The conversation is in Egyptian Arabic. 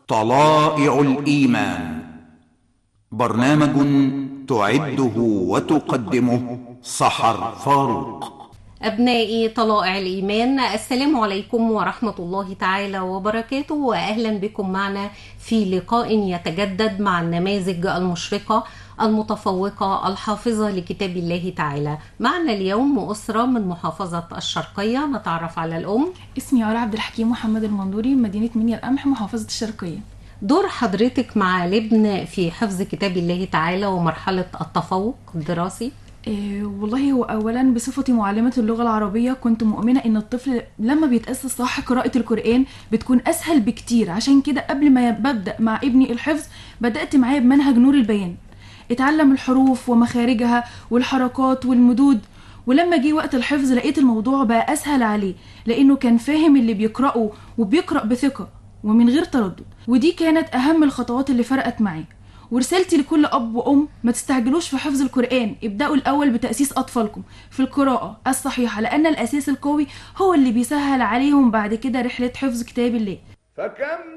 طلائع الإيمان برنامج تعده وتقدمه صحر فاروق أبنائي طلائع الإيمان السلام عليكم ورحمة الله تعالى وبركاته وأهلا بكم معنا في لقاء يتجدد مع النماذج المشرقة المتفوقة الحافظة لكتاب الله تعالى معنا اليوم أسرة من محافظة الشرقية نتعرف على الأم اسمي علا عبد الحكيم محمد المنظوري من مدينة منيا القمح محافظة الشرقية دور حضرتك مع لبن في حفظ كتاب الله تعالى ومرحلة التفوق الدراسي إيه والله هو اولا بصفتي معلمه اللغه العربيه كنت مؤمنه ان الطفل لما بيتاسس صح قراءه القران بتكون اسهل بكتير عشان كده قبل ما ببدا مع ابني الحفظ بدات معاه بمنهج نور البيان اتعلم الحروف ومخارجها والحركات والمدود ولما جه وقت الحفظ لقيت الموضوع بقى اسهل عليه لانه كان فاهم اللي بيقراه وبيقرا بثقه ومن غير تردد ودي كانت اهم الخطوات اللي فرقت معاه ورسالتي لكل اب وام ما تستعجلوش في حفظ القران ابداوا الاول بتاسيس اطفالكم في القراءه الصحيحه لان الاساس القوي هو اللي بيسهل عليهم بعد كده رحله حفظ كتاب الله فكم